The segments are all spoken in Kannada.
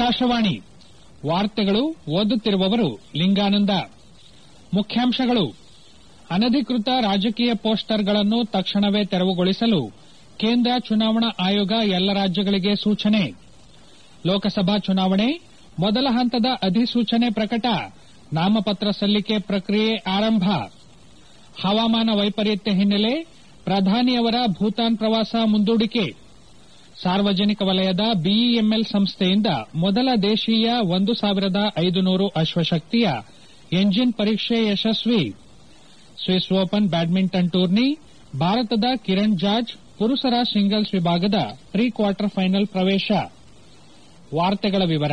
ಆಕಾಶವಾಣಿ ವಾರ್ತೆಗಳು ಓದುತ್ತಿರುವವರು ಲಿಂಗಾನಂದ ಮುಖ್ಯಾಂಶಗಳು ಅನಧಿಕೃತ ರಾಜಕೀಯ ಪೋಸ್ಟರ್ಗಳನ್ನು ತಕ್ಷಣವೇ ತೆರವುಗೊಳಿಸಲು ಕೇಂದ್ರ ಚುನಾವಣಾ ಆಯೋಗ ಎಲ್ಲ ರಾಜ್ಯಗಳಿಗೆ ಸೂಚನೆ ಲೋಕಸಭಾ ಚುನಾವಣೆ ಮೊದಲ ಹಂತದ ಅಧಿಸೂಚನೆ ಪ್ರಕಟ ನಾಮಪತ್ರ ಸಲ್ಲಿಕೆ ಪ್ರಕ್ರಿಯೆ ಆರಂಭ ಹವಾಮಾನ ವೈಪರೀತ್ಯ ಹಿನ್ನೆಲೆ ಪ್ರಧಾನಿಯವರ ಭೂತಾನ್ ಪ್ರವಾಸ ಮುಂದೂಡಿಕೆ ಸಾರ್ವಜನಿಕ ವಲಯದ ಬಿಇಎಂಎಲ್ ಸಂಸ್ಥೆಯಿಂದ ಮೊದಲ ದೇಶೀಯ ಒಂದು ಸಾವಿರದ ಐದುನೂರು ಅಶ್ವಶಕ್ತಿಯ ಎಂಜಿನ್ ಪರೀಕ್ಷೆ ಯಶಸ್ವಿ ಸ್ವಿಸ್ ಓಪನ್ ಬ್ಯಾಡ್ಮಿಂಟನ್ ಟೂರ್ನಿ ಭಾರತದ ಕಿರಣ್ ಜಾರ್ಜ್ ಪುರುಷರ ಸಿಂಗಲ್ಸ್ ವಿಭಾಗದ ಪ್ರೀ ಕ್ವಾರ್ಟರ್ ಫೈನಲ್ ಪ್ರವೇಶ ವಾರ್ತೆಗಳ ವಿವರ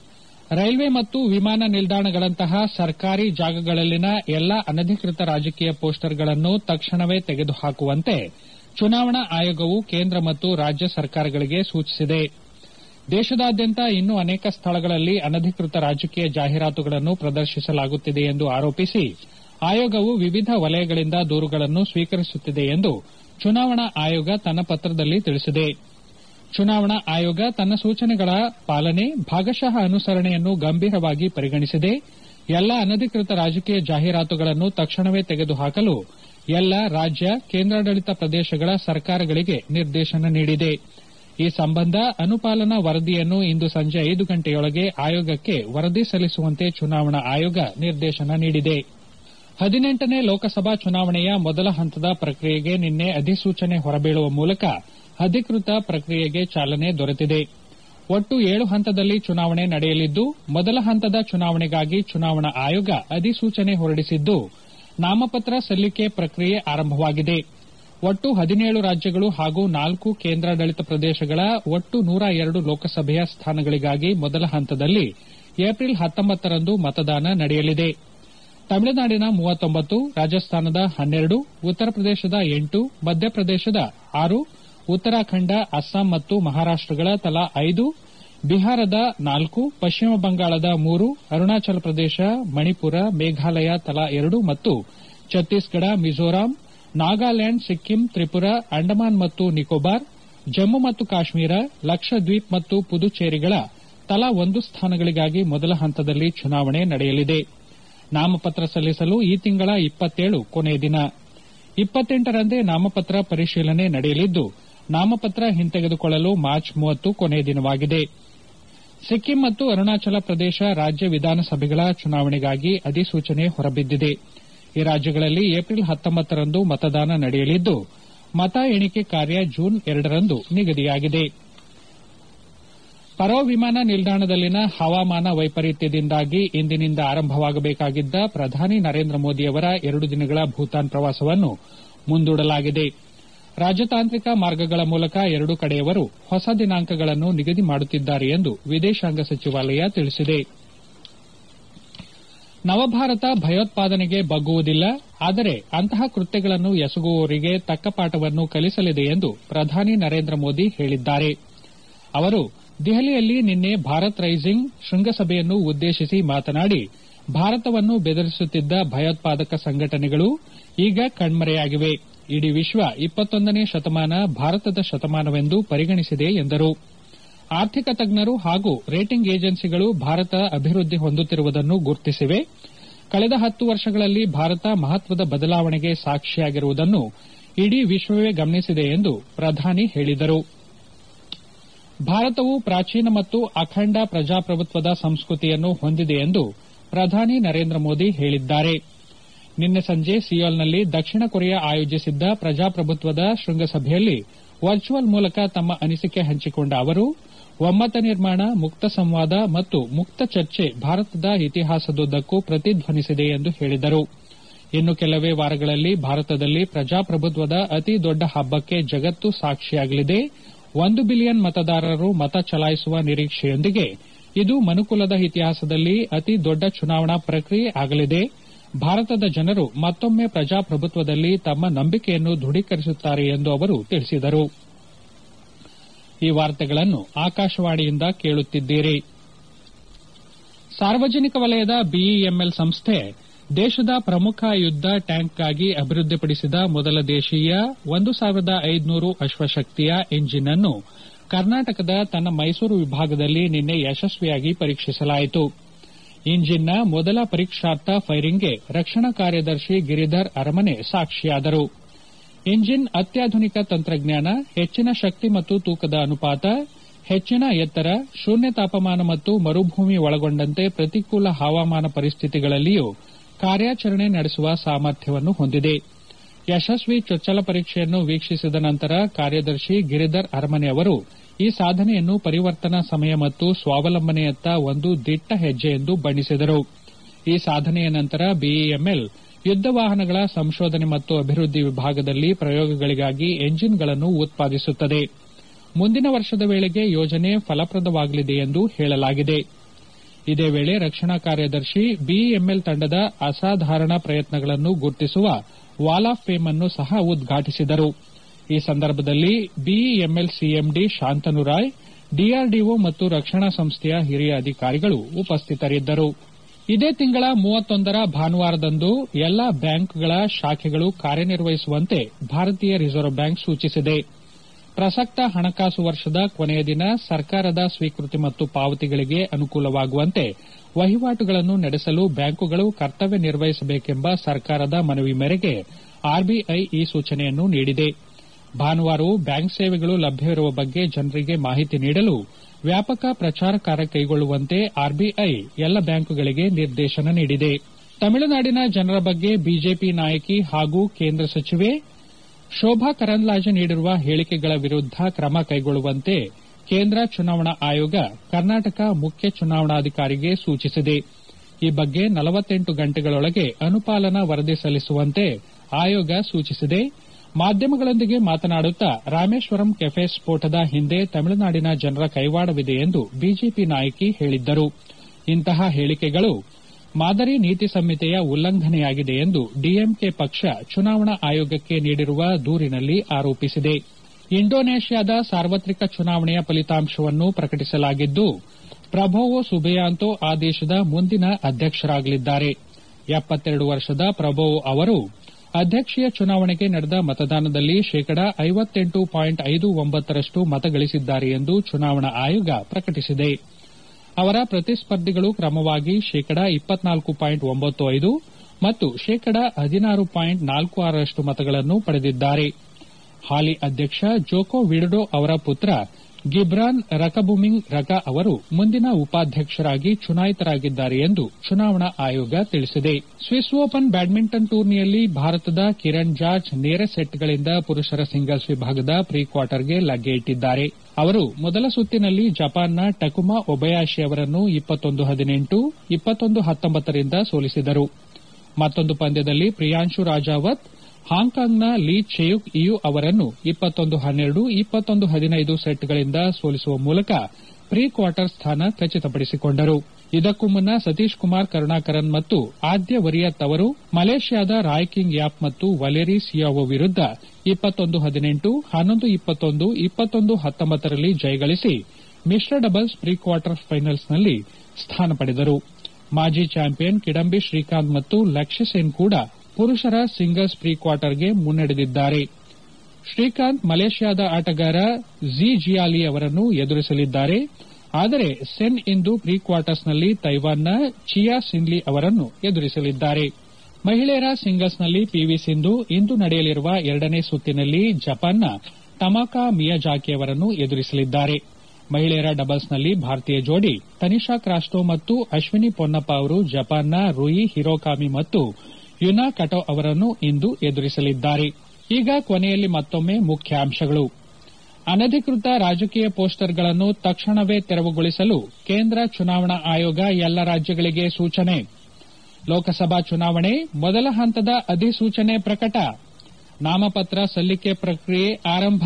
ರೈಲ್ವೆ ಮತ್ತು ವಿಮಾನ ನಿಲ್ದಾಣಗಳಂತಹ ಸರ್ಕಾರಿ ಜಾಗಗಳಲ್ಲಿನ ಎಲ್ಲಾ ಅನಧಿಕೃತ ರಾಜಕೀಯ ಪೋಸ್ಟರ್ಗಳನ್ನು ತಕ್ಷಣವೇ ತೆಗೆದುಹಾಕುವಂತೆ ಚುನಾವಣಾ ಆಯೋಗವು ಕೇಂದ್ರ ಮತ್ತು ರಾಜ್ಯ ಸರ್ಕಾರಗಳಿಗೆ ಸೂಚಿಸಿದೆ ದೇಶದಾದ್ಯಂತ ಇನ್ನೂ ಅನೇಕ ಸ್ಥಳಗಳಲ್ಲಿ ಅನಧಿಕೃತ ರಾಜಕೀಯ ಜಾಹೀರಾತುಗಳನ್ನು ಪ್ರದರ್ಶಿಸಲಾಗುತ್ತಿದೆ ಎಂದು ಆರೋಪಿಸಿ ಆಯೋಗವು ವಿವಿಧ ವಲಯಗಳಿಂದ ದೂರುಗಳನ್ನು ಸ್ವೀಕರಿಸುತ್ತಿದೆ ಎಂದು ಚುನಾವಣಾ ಆಯೋಗ ತನ್ನ ಪತ್ರದಲ್ಲಿ ತಿಳಿಸಿದೆ ಚುನಾವಣಾ ಆಯೋಗ ತನ್ನ ಸೂಚನೆಗಳ ಪಾಲನೆ ಭಾಗಶಃ ಅನುಸರಣೆಯನ್ನು ಗಂಭೀರವಾಗಿ ಪರಿಗಣಿಸಿದೆ ಎಲ್ಲಾ ಅನಧಿಕೃತ ರಾಜಕೀಯ ಜಾಹೀರಾತುಗಳನ್ನು ತಕ್ಷಣವೇ ತೆಗೆದುಹಾಕಲು ಎಲ್ಲಾ ರಾಜ್ಯ ಕೇಂದ್ರಾಡಳಿತ ಪ್ರದೇಶಗಳ ಸರ್ಕಾರಗಳಿಗೆ ನಿರ್ದೇಶನ ನೀಡಿದೆ ಈ ಸಂಬಂಧ ಅನುಪಾಲನಾ ವರದಿಯನ್ನು ಇಂದು ಸಂಜೆ ಐದು ಗಂಟೆಯೊಳಗೆ ಆಯೋಗಕ್ಕೆ ವರದಿ ಸಲ್ಲಿಸುವಂತೆ ಚುನಾವಣಾ ಆಯೋಗ ನಿರ್ದೇಶನ ನೀಡಿದೆ ಹದಿನೆಂಟನೇ ಲೋಕಸಭಾ ಚುನಾವಣೆಯ ಮೊದಲ ಹಂತದ ಪ್ರಕ್ರಿಯೆಗೆ ನಿನ್ನೆ ಅಧಿಸೂಚನೆ ಹೊರಬೀಳುವ ಮೂಲಕ ಅಧಿಕೃತ ಪ್ರಕ್ರಿಯೆಗೆ ಚಾಲನೆ ದೊರೆತಿದೆ ಒಟ್ಟು ಏಳು ಹಂತದಲ್ಲಿ ಚುನಾವಣೆ ನಡೆಯಲಿದ್ದು ಮೊದಲ ಹಂತದ ಚುನಾವಣೆಗಾಗಿ ಚುನಾವಣಾ ಆಯೋಗ ಅಧಿಸೂಚನೆ ಹೊರಡಿಸಿದ್ದು ನಾಮಪತ್ರ ಸಲ್ಲಿಕೆ ಪ್ರಕ್ರಿಯೆ ಆರಂಭವಾಗಿದೆ ಒಟ್ಟು ಹದಿನೇಳು ರಾಜ್ಯಗಳು ಹಾಗೂ ನಾಲ್ಕು ಕೇಂದ್ರಾಡಳಿತ ಪ್ರದೇಶಗಳ ಒಟ್ಟು ನೂರ ಎರಡು ಲೋಕಸಭೆಯ ಸ್ಥಾನಗಳಿಗಾಗಿ ಮೊದಲ ಹಂತದಲ್ಲಿ ಏಪ್ರಿಲ್ ಹತ್ತೊಂಬತ್ತರಂದು ಮತದಾನ ನಡೆಯಲಿದೆ ತಮಿಳುನಾಡಿನ ಮೂವತ್ತೊಂಬತ್ತು ರಾಜಸ್ಥಾನದ ಹನ್ನೆರಡು ಉತ್ತರ ಪ್ರದೇಶದ ಎಂಟು ಮಧ್ಯಪ್ರದೇಶದ ಆರು ಉತ್ತರಾಖಂಡ ಅಸ್ಸಾಂ ಮತ್ತು ಮಹಾರಾಷ್ಟಗಳ ತಲಾ ಐದು ಬಿಹಾರದ ನಾಲ್ಕು ಪಶ್ಚಿಮ ಬಂಗಾಳದ ಮೂರು ಅರುಣಾಚಲ ಪ್ರದೇಶ ಮಣಿಪುರ ಮೇಘಾಲಯ ತಲಾ ಎರಡು ಮತ್ತು ಛತ್ತೀಸ್ಗಢ ಮಿಜೋರಾಂ ನಾಗಾಲ್ಯಾಂಡ್ ಸಿಕ್ಕಿಂ ತ್ರಿಪುರಾ ಅಂಡಮಾನ್ ಮತ್ತು ನಿಕೋಬಾರ್ ಜಮ್ಮು ಮತ್ತು ಕಾಶ್ಮೀರ ಲಕ್ಷದ್ವೀಪ್ ಮತ್ತು ಪುದುಚೇರಿಗಳ ತಲಾ ಒಂದು ಸ್ಥಾನಗಳಿಗಾಗಿ ಮೊದಲ ಹಂತದಲ್ಲಿ ಚುನಾವಣೆ ನಡೆಯಲಿದೆ ನಾಮಪತ್ರ ಸಲ್ಲಿಸಲು ಈ ತಿಂಗಳ ಇಪ್ಪತ್ತೇಳು ಕೊನೆಯ ದಿನ ಇಪ್ಪತ್ತೆಂಟರಂದೇ ನಾಮಪತ್ರ ಪರಿಶೀಲನೆ ನಡೆಯಲಿದ್ದು ನಾಮಪತ್ರ ಹಿಂತೆಗೆದುಕೊಳ್ಳಲು ಮಾರ್ಚ್ ಮೂವತ್ತು ಕೊನೆಯ ದಿನವಾಗಿದೆ ಸಿಕ್ಕಿಂ ಮತ್ತು ಅರುಣಾಚಲ ಪ್ರದೇಶ ರಾಜ್ಯ ವಿಧಾನಸಭೆಗಳ ಚುನಾವಣೆಗಾಗಿ ಅಧಿಸೂಚನೆ ಹೊರಬಿದ್ದಿದೆ ಈ ರಾಜ್ಯಗಳಲ್ಲಿ ಏಪ್ರಿಲ್ ಹತ್ತೊಂಬತ್ತರಂದು ಮತದಾನ ನಡೆಯಲಿದ್ದು ಮತ ಎಣಿಕೆ ಕಾರ್ಯ ಜೂನ್ ಎರಡರಂದು ನಿಗದಿಯಾಗಿದೆ ಪರೋ ವಿಮಾನ ನಿಲ್ದಾಣದಲ್ಲಿನ ಹವಾಮಾನ ವೈಪರೀತ್ಯದಿಂದಾಗಿ ಇಂದಿನಿಂದ ಆರಂಭವಾಗಬೇಕಾಗಿದ್ದ ಪ್ರಧಾನಿ ನರೇಂದ್ರ ಮೋದಿಯವರ ಎರಡು ದಿನಗಳ ಭೂತಾನ್ ಪ್ರವಾಸವನ್ನು ಮುಂದೂಡಲಾಗಿದೆ ರಾಜತಾಂತ್ರಿಕ ಮಾರ್ಗಗಳ ಮೂಲಕ ಎರಡೂ ಕಡೆಯವರು ಹೊಸ ದಿನಾಂಕಗಳನ್ನು ನಿಗದಿ ಮಾಡುತ್ತಿದ್ದಾರೆ ಎಂದು ವಿದೇಶಾಂಗ ಸಚಿವಾಲಯ ತಿಳಿಸಿದೆ ನವಭಾರತ ಭಯೋತ್ಪಾದನೆಗೆ ಬಗ್ಗುವುದಿಲ್ಲ ಆದರೆ ಅಂತಹ ಕೃತ್ಯಗಳನ್ನು ಎಸಗುವವರಿಗೆ ತಕ್ಕ ಪಾಠವನ್ನು ಕಲಿಸಲಿದೆ ಎಂದು ಪ್ರಧಾನಿ ನರೇಂದ್ರ ಮೋದಿ ಹೇಳಿದ್ದಾರೆ ಅವರು ದೆಹಲಿಯಲ್ಲಿ ನಿನ್ನೆ ಭಾರತ್ ರೈಸಿಂಗ್ ಶೃಂಗಸಭೆಯನ್ನು ಉದ್ದೇಶಿಸಿ ಮಾತನಾಡಿ ಭಾರತವನ್ನು ಬೆದರಿಸುತ್ತಿದ್ದ ಭಯೋತ್ಪಾದಕ ಸಂಘಟನೆಗಳು ಈಗ ಕಣ್ಮರೆಯಾಗಿವೆ ಇಡೀ ವಿಶ್ವ ಇಪ್ಪತ್ತೊಂದನೇ ಶತಮಾನ ಭಾರತದ ಶತಮಾನವೆಂದು ಪರಿಗಣಿಸಿದೆ ಎಂದರು ಆರ್ಥಿಕ ತಜ್ಞರು ಹಾಗೂ ರೇಟಿಂಗ್ ಏಜೆನ್ಸಿಗಳು ಭಾರತ ಅಭಿವೃದ್ಧಿ ಹೊಂದುತ್ತಿರುವುದನ್ನು ಗುರುತಿಸಿವೆ ಕಳೆದ ಹತ್ತು ವರ್ಷಗಳಲ್ಲಿ ಭಾರತ ಮಹತ್ವದ ಬದಲಾವಣೆಗೆ ಸಾಕ್ಷಿಯಾಗಿರುವುದನ್ನು ಇಡೀ ವಿಶ್ವವೇ ಗಮನಿಸಿದೆ ಎಂದು ಪ್ರಧಾನಿ ಹೇಳಿದರು ಭಾರತವು ಪ್ರಾಚೀನ ಮತ್ತು ಅಖಂಡ ಪ್ರಜಾಪ್ರಭುತ್ವದ ಸಂಸ್ಕೃತಿಯನ್ನು ಹೊಂದಿದೆ ಎಂದು ಪ್ರಧಾನಿ ನರೇಂದ್ರ ಮೋದಿ ಹೇಳಿದ್ದಾರೆ ನಿನ್ನೆ ಸಂಜೆ ಸಿಯೋಲ್ನಲ್ಲಿ ದಕ್ಷಿಣ ಕೊರಿಯಾ ಆಯೋಜಿಸಿದ್ದ ಪ್ರಜಾಪ್ರಭುತ್ವದ ಶೃಂಗಸಭೆಯಲ್ಲಿ ವರ್ಚುವಲ್ ಮೂಲಕ ತಮ್ಮ ಅನಿಸಿಕೆ ಹಂಚಿಕೊಂಡ ಅವರು ಒಮ್ಮತ ನಿರ್ಮಾಣ ಮುಕ್ತ ಸಂವಾದ ಮತ್ತು ಮುಕ್ತ ಚರ್ಚೆ ಭಾರತದ ಇತಿಹಾಸದುದ್ದಕ್ಕೂ ಪ್ರತಿಧ್ವನಿಸಿದೆ ಎಂದು ಹೇಳಿದರು ಇನ್ನು ಕೆಲವೇ ವಾರಗಳಲ್ಲಿ ಭಾರತದಲ್ಲಿ ಪ್ರಜಾಪ್ರಭುತ್ವದ ಅತಿ ದೊಡ್ಡ ಹಬ್ಬಕ್ಕೆ ಜಗತ್ತು ಸಾಕ್ಷಿಯಾಗಲಿದೆ ಒಂದು ಬಿಲಿಯನ್ ಮತದಾರರು ಮತ ಚಲಾಯಿಸುವ ನಿರೀಕ್ಷೆಯೊಂದಿಗೆ ಇದು ಮನುಕುಲದ ಇತಿಹಾಸದಲ್ಲಿ ಅತಿ ದೊಡ್ಡ ಚುನಾವಣಾ ಪ್ರಕ್ರಿಯೆ ಆಗಲಿದೆ ಭಾರತದ ಜನರು ಮತ್ತೊಮ್ಮೆ ಪ್ರಜಾಪ್ರಭುತ್ವದಲ್ಲಿ ತಮ್ಮ ನಂಬಿಕೆಯನ್ನು ದೃಢೀಕರಿಸುತ್ತಾರೆ ಎಂದು ಅವರು ತಿಳಿಸಿದರು ಈ ವಾರ್ತೆಗಳನ್ನು ಆಕಾಶವಾಣಿಯಿಂದ ಕೇಳುತ್ತಿದ್ದೀರಿ ಸಾರ್ವಜನಿಕ ವಲಯದ ಬಿಇಎಂಎಲ್ ಸಂಸ್ಥೆ ದೇಶದ ಪ್ರಮುಖ ಯುದ್ದ ಟ್ಯಾಂಕ್ಗಾಗಿ ಅಭಿವೃದ್ಧಿಪಡಿಸಿದ ಮೊದಲ ದೇಶೀಯ ಒಂದು ಸಾವಿರದ ಐದುನೂರು ಅಶ್ವಶಕ್ತಿಯ ಎಂಜಿನ್ ಅನ್ನು ಕರ್ನಾಟಕದ ತನ್ನ ಮೈಸೂರು ವಿಭಾಗದಲ್ಲಿ ನಿನ್ನೆ ಯಶಸ್ವಿಯಾಗಿ ಪರೀಕ್ಷಿಸಲಾಯಿತು ಇಂಜಿನ್ನ ಮೊದಲ ಪರೀಕ್ಷಾರ್ಥ ಫೈರಿಂಗ್ಗೆ ರಕ್ಷಣಾ ಕಾರ್ಯದರ್ಶಿ ಗಿರಿಧರ್ ಅರಮನೆ ಸಾಕ್ಷಿಯಾದರು ಇಂಜಿನ್ ಅತ್ಯಾಧುನಿಕ ತಂತ್ರಜ್ಞಾನ ಹೆಚ್ಚಿನ ಶಕ್ತಿ ಮತ್ತು ತೂಕದ ಅನುಪಾತ ಹೆಚ್ಚಿನ ಎತ್ತರ ಶೂನ್ಯ ತಾಪಮಾನ ಮತ್ತು ಮರುಭೂಮಿ ಒಳಗೊಂಡಂತೆ ಪ್ರತಿಕೂಲ ಹವಾಮಾನ ಪರಿಸ್ಥಿತಿಗಳಲ್ಲಿಯೂ ಕಾರ್ಯಾಚರಣೆ ನಡೆಸುವ ಸಾಮರ್ಥ್ಯವನ್ನು ಹೊಂದಿದೆ ಯಶಸ್ವಿ ಚೊಚ್ಚಲ ಪರೀಕ್ಷೆಯನ್ನು ವೀಕ್ಷಿಸಿದ ನಂತರ ಕಾರ್ಯದರ್ಶಿ ಗಿರಿಧರ್ ಅರಮನೆ ಅವರು ಈ ಸಾಧನೆಯನ್ನು ಪರಿವರ್ತನಾ ಸಮಯ ಮತ್ತು ಸ್ವಾವಲಂಬನೆಯತ್ತ ಒಂದು ದಿಟ್ಟ ಹೆಜ್ಜೆ ಎಂದು ಬಣ್ಣಿಸಿದರು ಈ ಸಾಧನೆಯ ನಂತರ ಬಿಇಎಂಎಲ್ ಯುದ್ದ ವಾಹನಗಳ ಸಂಶೋಧನೆ ಮತ್ತು ಅಭಿವೃದ್ಧಿ ವಿಭಾಗದಲ್ಲಿ ಪ್ರಯೋಗಗಳಿಗಾಗಿ ಎಂಜಿನ್ಗಳನ್ನು ಉತ್ಪಾದಿಸುತ್ತದೆ ಮುಂದಿನ ವರ್ಷದ ವೇಳೆಗೆ ಯೋಜನೆ ಫಲಪ್ರದವಾಗಲಿದೆ ಎಂದು ಹೇಳಲಾಗಿದೆ ಇದೇ ವೇಳೆ ರಕ್ಷಣಾ ಕಾರ್ಯದರ್ಶಿ ಬಿಇಎಂಎಲ್ ತಂಡದ ಅಸಾಧಾರಣ ಪ್ರಯತ್ನಗಳನ್ನು ಗುರುತಿಸುವ ವಾಲ್ ಆಫ್ ಫೇಮ್ ಅನ್ನು ಸಹ ಉದ್ಘಾಟಿಸಿದರು ಈ ಸಂದರ್ಭದಲ್ಲಿ BEML CMD Shantanu Roy DRDO ಮತ್ತು ರಕ್ಷಣಾ ಸಂಸ್ಥೆಯ ಹಿರಿಯ ಅಧಿಕಾರಿಗಳು ಉಪಸ್ಥಿತರಿದ್ದರು ಇದೇ ತಿಂಗಳ ಮೂವತ್ತೊಂದರ ಭಾನುವಾರದಂದು ಎಲ್ಲಾ ಬ್ಯಾಂಕ್ಗಳ ಶಾಖೆಗಳು ಕಾರ್ಯನಿರ್ವಹಿಸುವಂತೆ ಭಾರತೀಯ ರಿಸರ್ವ್ ಬ್ಯಾಂಕ್ ಸೂಚಿಸಿದೆ ಪ್ರಸಕ್ತ ಹಣಕಾಸು ವರ್ಷದ ಕೊನೆಯ ದಿನ ಸರ್ಕಾರದ ಸ್ವೀಕೃತಿ ಮತ್ತು ಪಾವತಿಗಳಿಗೆ ಅನುಕೂಲವಾಗುವಂತೆ ವಹಿವಾಟುಗಳನ್ನು ನಡೆಸಲು ಬ್ಯಾಂಕುಗಳು ಕರ್ತವ್ಯ ನಿರ್ವಹಿಸಬೇಕೆಂಬ ಸರ್ಕಾರದ ಮನವಿ ಮೇರೆಗೆ ಆರ್ಬಿಐ ಈ ಸೂಚನೆಯನ್ನು ನೀಡಿದೆ ಭಾನುವಾರವೂ ಬ್ಯಾಂಕ್ ಸೇವೆಗಳು ಲಭ್ಯವಿರುವ ಬಗ್ಗೆ ಜನರಿಗೆ ಮಾಹಿತಿ ನೀಡಲು ವ್ಯಾಪಕ ಪ್ರಚಾರ ಕಾರ್ಯ ಕೈಗೊಳ್ಳುವಂತೆ ಆರ್ಬಿಐ ಎಲ್ಲ ಬ್ಯಾಂಕುಗಳಿಗೆ ನಿರ್ದೇಶನ ನೀಡಿದೆ ತಮಿಳುನಾಡಿನ ಜನರ ಬಗ್ಗೆ ಬಿಜೆಪಿ ನಾಯಕಿ ಹಾಗೂ ಕೇಂದ್ರ ಸಚಿವೆ ಶೋಭಾ ಕರಂದ್ಲಾಜೆ ನೀಡಿರುವ ಹೇಳಿಕೆಗಳ ವಿರುದ್ದ ಕ್ರಮ ಕೈಗೊಳ್ಳುವಂತೆ ಕೇಂದ್ರ ಚುನಾವಣಾ ಆಯೋಗ ಕರ್ನಾಟಕ ಮುಖ್ಯ ಚುನಾವಣಾಧಿಕಾರಿಗೆ ಸೂಚಿಸಿದೆ ಈ ಬಗ್ಗೆ ನಲವತ್ತೆಂಟು ಗಂಟೆಗಳೊಳಗೆ ಅನುಪಾಲನಾ ವರದಿ ಸಲ್ಲಿಸುವಂತೆ ಆಯೋಗ ಸೂಚಿಸಿದೆ ಮಾಧ್ಯಮಗಳೊಂದಿಗೆ ಮಾತನಾಡುತ್ತಾ ರಾಮೇಶ್ವರಂ ಕೆಫೆ ಸ್ಫೋಟದ ಹಿಂದೆ ತಮಿಳುನಾಡಿನ ಜನರ ಕೈವಾಡವಿದೆ ಎಂದು ಬಿಜೆಪಿ ನಾಯಕಿ ಹೇಳಿದ್ದರು ಇಂತಹ ಹೇಳಿಕೆಗಳು ಮಾದರಿ ನೀತಿ ಸಂಹಿತೆಯ ಉಲ್ಲಂಘನೆಯಾಗಿದೆ ಎಂದು ಡಿಎಂಕೆ ಪಕ್ಷ ಚುನಾವಣಾ ಆಯೋಗಕ್ಕೆ ನೀಡಿರುವ ದೂರಿನಲ್ಲಿ ಆರೋಪಿಸಿದೆ ಇಂಡೋನೇಷ್ಯಾದ ಸಾರ್ವತ್ರಿಕ ಚುನಾವಣೆಯ ಫಲಿತಾಂಶವನ್ನು ಪ್ರಕಟಿಸಲಾಗಿದ್ದು ಪ್ರಬೋವೋ ಸುಬಿಯಾಂತೋ ಆ ದೇಶದ ಮುಂದಿನ ಅಧ್ಯಕ್ಷರಾಗಲಿದ್ದಾರೆ ಎಪ್ಪತ್ತೆರಡು ವರ್ಷದ ಪ್ರಬೋವೋ ಅವರು ಅಧ್ಯಕ್ಷೀಯ ಚುನಾವಣೆಗೆ ನಡೆದ ಮತದಾನದಲ್ಲಿ ಶೇಕಡ ಐವತ್ತೆಂಟು ಪಾಯಿಂಟ್ ಐದು ಒಂಬತ್ತರಷ್ಟು ಮತಗಳಿಸಿದ್ದಾರೆ ಎಂದು ಚುನಾವಣಾ ಆಯೋಗ ಪ್ರಕಟಿಸಿದೆ ಅವರ ಪ್ರತಿಸ್ಪರ್ಧಿಗಳು ಕ್ರಮವಾಗಿ ಶೇಕಡ ಇಪ್ಪತ್ನಾಲ್ಕು ಪಾಯಿಂಟ್ ಒಂಬತ್ತು ಐದು ಮತ್ತು ಶೇಕಡ ಹದಿನಾರು ಪಾಯಿಂಟ್ ನಾಲ್ಕು ಆರರಷ್ಟು ಮತಗಳನ್ನು ಪಡೆದಿದ್ದಾರೆ ಹಾಲಿ ಅಧ್ಯಕ್ಷ ಜೋಕೋ ವಿಡೊಡೊ ಅವರ ಪುತ್ರ ಗಿಬ್ರಾನ್ ರಕಬುಮಿಂಗ್ ರಕ ಅವರು ಮುಂದಿನ ಉಪಾಧ್ಯಕ್ಷರಾಗಿ ಚುನಾಯಿತರಾಗಿದ್ದಾರೆ ಎಂದು ಚುನಾವಣಾ ಆಯೋಗ ತಿಳಿಸಿದೆ ಸ್ವಿಸ್ ಓಪನ್ ಬ್ಯಾಡ್ಮಿಂಟನ್ ಟೂರ್ನಿಯಲ್ಲಿ ಭಾರತದ ಕಿರಣ್ ಜಾರ್ಜ್ ನೇರ ಸೆಟ್ಗಳಿಂದ ಪುರುಷರ ಸಿಂಗಲ್ಸ್ ವಿಭಾಗದ ಪ್ರೀ ಕ್ವಾರ್ಟರ್ಗೆ ಲಗ್ಗೆ ಇಟ್ಟಿದ್ದಾರೆ ಅವರು ಮೊದಲ ಸುತ್ತಿನಲ್ಲಿ ಜಪಾನ್ನ ಟಕುಮಾ ಒಬಯಾಶಿ ಅವರನ್ನು ಇಪ್ಪತ್ತೊಂದು ಹದಿನೆಂಟು ಇಪ್ಪತ್ತೊಂದು ಹತ್ತೊಂಬತ್ತರಿಂದ ಸೋಲಿಸಿದರು ಮತ್ತೊಂದು ಪಂದ್ಯದಲ್ಲಿ ಪ್ರಿಯಾಂಶು ರಾಜಾವತ್ ಹಾಂಕಾಂಗ್ನ ಲೀ ಚೆಯುಕ್ ಇಯು ಅವರನ್ನು ಇಪ್ಪತ್ತೊಂದು ಹನ್ನೆರಡು ಇಪ್ಪತ್ತೊಂದು ಹದಿನೈದು ಸೆಟ್ಗಳಿಂದ ಸೋಲಿಸುವ ಮೂಲಕ ಪ್ರೀ ಕ್ವಾರ್ಟರ್ ಸ್ಥಾನ ಖಚಿತಪಡಿಸಿಕೊಂಡರು ಇದಕ್ಕೂ ಮುನ್ನ ಸತೀಶ್ ಕುಮಾರ್ ಕರುಣಾಕರನ್ ಮತ್ತು ಆದ್ಯ ವರಿಯತ್ ಅವರು ಮಲೇಷ್ಯಾದ ರಾಯ್ ಕಿಂಗ್ ಯಾಪ್ ಮತ್ತು ವಲೇರಿ ಸಿಯಾವೋ ವಿರುದ್ದ ಇಪ್ಪತ್ತೊಂದು ಹದಿನೆಂಟು ಹನ್ನೊಂದು ಇಪ್ಪತ್ತೊಂದು ಇಪ್ಪತ್ತೊಂದು ಹತ್ತೊಂಬತ್ತರಲ್ಲಿ ಜಯಗಳಿಸಿ ಮಿಶ್ರ ಡಬಲ್ಸ್ ಪ್ರೀ ಕ್ವಾರ್ಟರ್ ಫೈನಲ್ಸ್ನಲ್ಲಿ ಸ್ಥಾನ ಪಡೆದರು ಮಾಜಿ ಚಾಂಪಿಯನ್ ಕಿಡಂಬಿ ಶ್ರೀಕಾಂತ್ ಮತ್ತು ಲಕ್ಷ್ಯ ಸೇನ್ ಕೂಡ ಪುರುಷರ ಸಿಂಗಲ್ಸ್ ಪ್ರೀ ಕ್ವಾರ್ಟರ್ಗೆ ಮುನ್ನಡೆದಿದ್ದಾರೆ ಶ್ರೀಕಾಂತ್ ಮಲೇಷ್ಯಾದ ಆಟಗಾರ ಝಿ ಜಿಯಾಲಿ ಅವರನ್ನು ಎದುರಿಸಲಿದ್ದಾರೆ ಆದರೆ ಸೆನ್ ಇಂದು ಪ್ರೀ ಕ್ವಾರ್ಟರ್ಸ್ನಲ್ಲಿ ತೈವಾನ್ನ ಚಿಯಾ ಸಿನ್ಲಿ ಅವರನ್ನು ಎದುರಿಸಲಿದ್ದಾರೆ ಮಹಿಳೆಯರ ಸಿಂಗಲ್ಸ್ನಲ್ಲಿ ಪಿವಿ ಸಿಂಧು ಇಂದು ನಡೆಯಲಿರುವ ಎರಡನೇ ಸುತ್ತಿನಲ್ಲಿ ಜಪಾನ್ನ ಟಮಾಕಾ ಮಿಯಾಜಾಕಿ ಅವರನ್ನು ಎದುರಿಸಲಿದ್ದಾರೆ ಮಹಿಳೆಯರ ಡಬಲ್ಸ್ನಲ್ಲಿ ಭಾರತೀಯ ಜೋಡಿ ತನಿಷಾ ಕ್ರಾಸ್ಟೋ ಮತ್ತು ಅಶ್ವಿನಿ ಪೊನ್ನಪ್ಪ ಅವರು ಜಪಾನ್ನ ರುಯಿ ಹಿರೋಕಾಮಿ ಮತ್ತು ಯುನಾ ಕಟೋ ಅವರನ್ನು ಇಂದು ಎದುರಿಸಲಿದ್ದಾರೆ ಈಗ ಕೊನೆಯಲ್ಲಿ ಮತ್ತೊಮ್ಮೆ ಮುಖ್ಯಾಂಶಗಳು ಅನಧಿಕೃತ ರಾಜಕೀಯ ಪೋಸ್ಟರ್ಗಳನ್ನು ತಕ್ಷಣವೇ ತೆರವುಗೊಳಿಸಲು ಕೇಂದ್ರ ಚುನಾವಣಾ ಆಯೋಗ ಎಲ್ಲ ರಾಜ್ಯಗಳಿಗೆ ಸೂಚನೆ ಲೋಕಸಭಾ ಚುನಾವಣೆ ಮೊದಲ ಹಂತದ ಅಧಿಸೂಚನೆ ಪ್ರಕಟ ನಾಮಪತ್ರ ಸಲ್ಲಿಕೆ ಪ್ರಕ್ರಿಯೆ ಆರಂಭ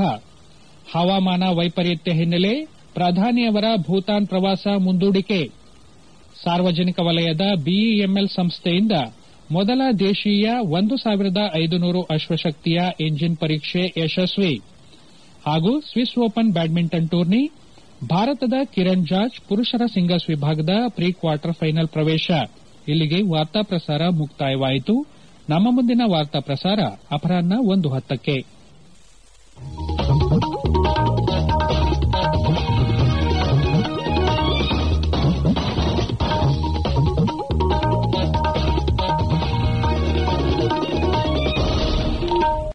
ಹವಾಮಾನ ವೈಪರೀತ್ಯ ಹಿನ್ನೆಲೆ ಪ್ರಧಾನಿಯವರ ಭೂತಾನ್ ಪ್ರವಾಸ ಮುಂದೂಡಿಕೆ ಸಾರ್ವಜನಿಕ ವಲಯದ ಬಿಇಎಂಎಲ್ ಸಂಸ್ಥೆಯಿಂದ ಮೊದಲ ದೇಶೀಯ ಒಂದು ಸಾವಿರದ ಐದುನೂರು ಅಶ್ವಶಕ್ತಿಯ ಎಂಜಿನ್ ಪರೀಕ್ಷೆ ಯಶಸ್ವಿ ಹಾಗೂ ಸ್ವಿಸ್ ಓಪನ್ ಬ್ಯಾಡ್ಮಿಂಟನ್ ಟೂರ್ನಿ ಭಾರತದ ಕಿರಣ್ ಜಾರ್ಜ್ ಪುರುಷರ ಸಿಂಗಲ್ಸ್ ವಿಭಾಗದ ಪ್ರೀ ಕ್ವಾರ್ಟರ್ ಫೈನಲ್ ಪ್ರವೇಶ ಇಲ್ಲಿಗೆ ವಾರ್ತಾ ಪ್ರಸಾರ ಮುಕ್ತಾಯವಾಯಿತು ನಮ್ಮ ಮುಂದಿನ ವಾರ್ತಾ ಪ್ರಸಾರ ಅಪರಾಹ್ನ ಒಂದು ಹತ್ತಕ್ಕೆ